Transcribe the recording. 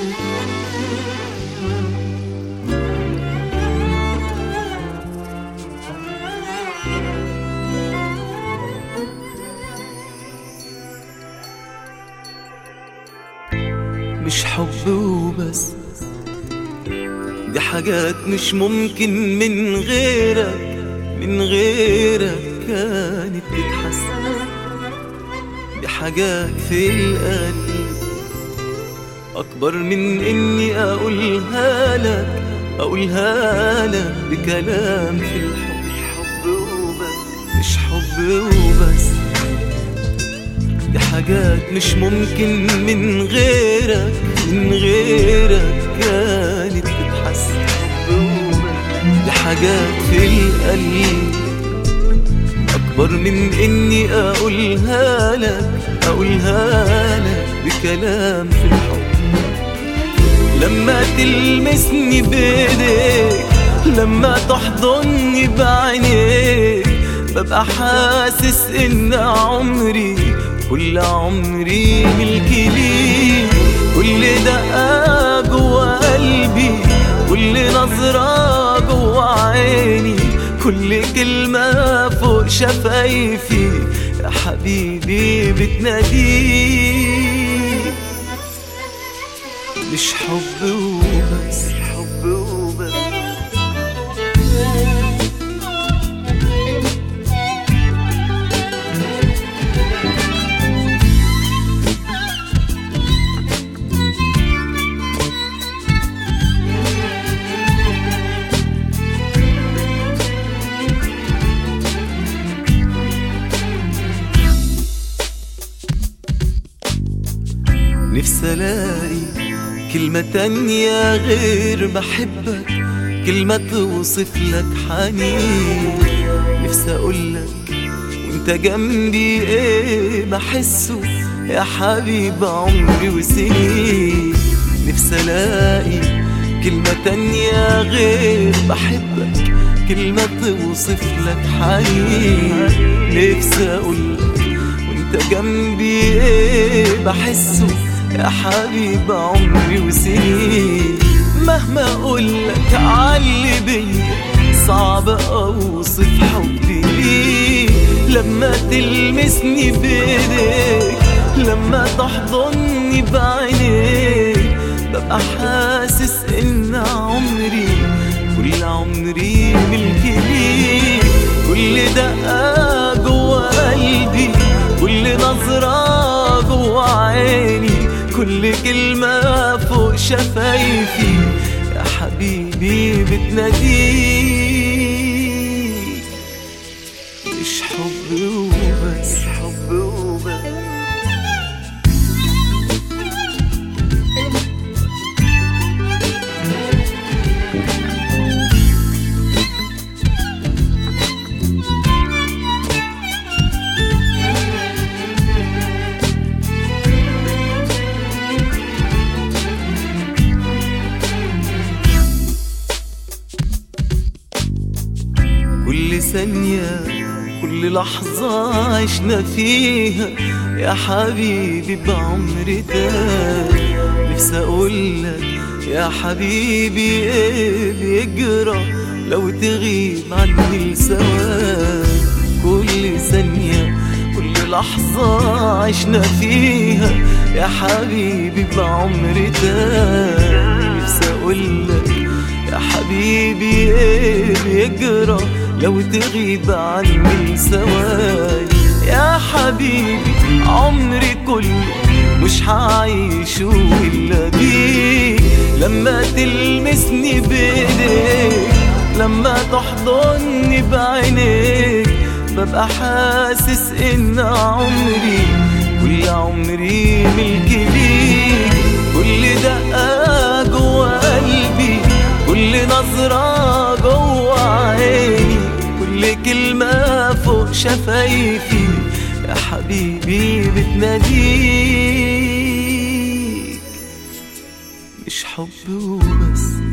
مش حب وبس دي حاجات مش ممكن من غيرك من غيرك كانت تتحس دي حاجات في القلب أكبر من إني أقولها لك أقولها لك بكلام في الحب حب وبس مش حب وبس دي حاجات مش ممكن من غيرك من غيرك كانت تتحس حب وبس دي حاجات في القلب أكبر من إني أقولها لك أقولها لك بكلام في الحب لما تلمسني بإيديك لما تحضني بعينيك ببقى حاسس إن عمري كل عمري ملكي ليك كل دقة جوا قلبي كل نظرة جوا عيني كل كلمة فوق شفايفي يا حبيبي بتناديك مش حب وبس حب وبس نفسي الاقي كلمة تانية غير بحبك كلمة توصف لك حنين نفسي اقولك وانت جنبي ايه بحسه يا حبيب عمري وسنين نفسي الاقي كلمة تانية غير بحبك كلمة توصف لك حنين نفسي اقولك وانت جنبي ايه بحسه يا حبيب عمري وسنين مهما اقولك عاللي بيا صعب اوصف حبي ليك لما تلمسني بايديك لما تحضني بعينيك ببقى حاسس ان عمري كل عمري ملكي ليك كل دقة جوا قلبي كل نظرة جوا عيني كل كلمة فوق شفايفي يا حبيبي بتناديك مش حب وبس حب وبس كل ثانية كل لحظة عشنا فيها يا حبيبي بعمر ده نفسي أقولك يا حبيبي إيه بيجرى لو تغيب عني لسوا كل ثانية كل لحظة عشنا فيها يا حبيبي بعمر ده نفسي أقولك يا حبيبي ايه بيجرى لو تغيب عني ثواني يا حبيبي عمري كله مش هعيشه الا بيك لما تلمسني بايديك لما تحضني بعينيك ببقى حاسس ان عمري كل عمري ملكي ليك كل دقة جوا قلبي كل نظرة جوا عيني كل كلمة فوق شفايفي يا حبيبي بتناديك مش حب وبس